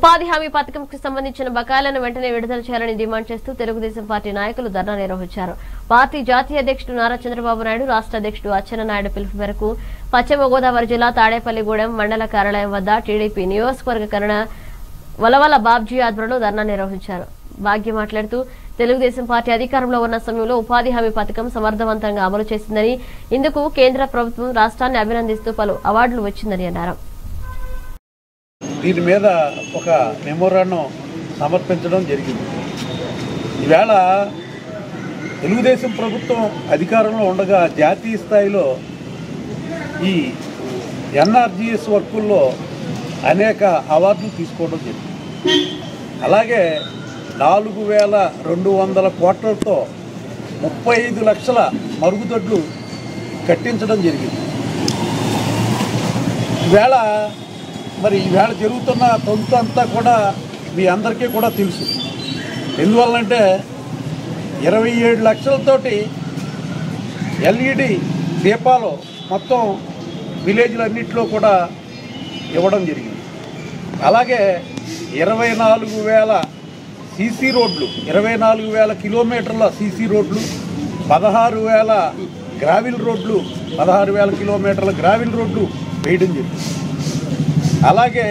ఉపాధి హామీ పథకంకు సంబంధించిన బకాయిలను వెంటనే విడుదల చేయాలని డిమాండ్ చేస్తూ తెలుగుదేశం పార్టీ నాయకులు ధర్నా నిర్వహించారు పార్టీ జాతీయ అధ్యక్షుడు నారా చంద్రబాబు నాయుడు రాష్ట్ర అధ్యక్షుడు అచ్చెన్నాయుడు పిలుపు మేరకు పశ్చిమ గోదావరి జిల్లా తాడేపల్లిగూడెం మండల కార్యాలయం వద్ద టీడీపీ నియోజకవర్గ కరణ వలవల బాబ్జీ ఆధ్వర్యంలో ధర్నా నిర్వహించారు భాగ్య మాట్లాడుతూ తెలుగుదేశం పార్టీ అధికారంలో ఉన్న సమయంలో ఉపాధి హామీ పథకం సమర్థవంతంగా అమలు చేసిందని ఇందుకు కేంద్ర ప్రభుత్వం రాష్ట్రాన్ని అభినందిస్తూ పలు అవార్డులు వచ్చిందని అన్నారు దీని మీద ఒక మెమోరాండం సమర్పించడం జరిగింది ఈవేళ తెలుగుదేశం ప్రభుత్వం అధికారంలో ఉండగా జాతీయ స్థాయిలో ఈ ఎన్ఆర్జిఎస్ వర్కుల్లో అనేక అవార్డులు తీసుకోవడం జరిగింది అలాగే నాలుగు వేల రెండు వందల కోట్లతో ముప్పై ఐదు లక్షల మరుగుదొడ్లు కట్టించడం జరిగింది ఈవేళ మరి ఈవేళ జరుగుతున్న తొంత అంతా కూడా మీ అందరికీ కూడా తెలుసు ఎందువల్లంటే ఇరవై ఏడు లక్షలతోటి ఎల్ఈడి దీపాలు మొత్తం విలేజ్లన్నింటిలో కూడా ఇవ్వడం జరిగింది అలాగే ఇరవై నాలుగు వేల సీసీ రోడ్లు ఇరవై నాలుగు వేల కిలోమీటర్ల సీసీ రోడ్లు పదహారు వేల గ్రావిల్ రోడ్లు పదహారు వేల కిలోమీటర్ల గ్రావిల్ రోడ్లు వేయడం జరిగింది అలాగే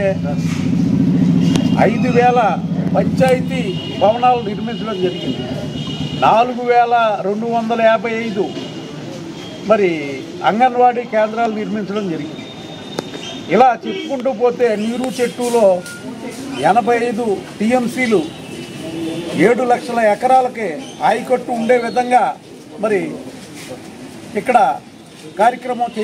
ఐదు వేల పంచాయతీ భవనాలు నిర్మించడం జరిగింది నాలుగు వేల రెండు వందల యాభై ఐదు మరి అంగన్వాడీ కేంద్రాలు నిర్మించడం జరిగింది ఇలా చెప్పుకుంటూ పోతే నీరు చెట్టులో ఎనభై ఐదు టీఎంసీలు ఏడు లక్షల ఎకరాలకి ఆయకట్టు ఉండే విధంగా మరి ఇక్కడ కార్యక్రమం చే-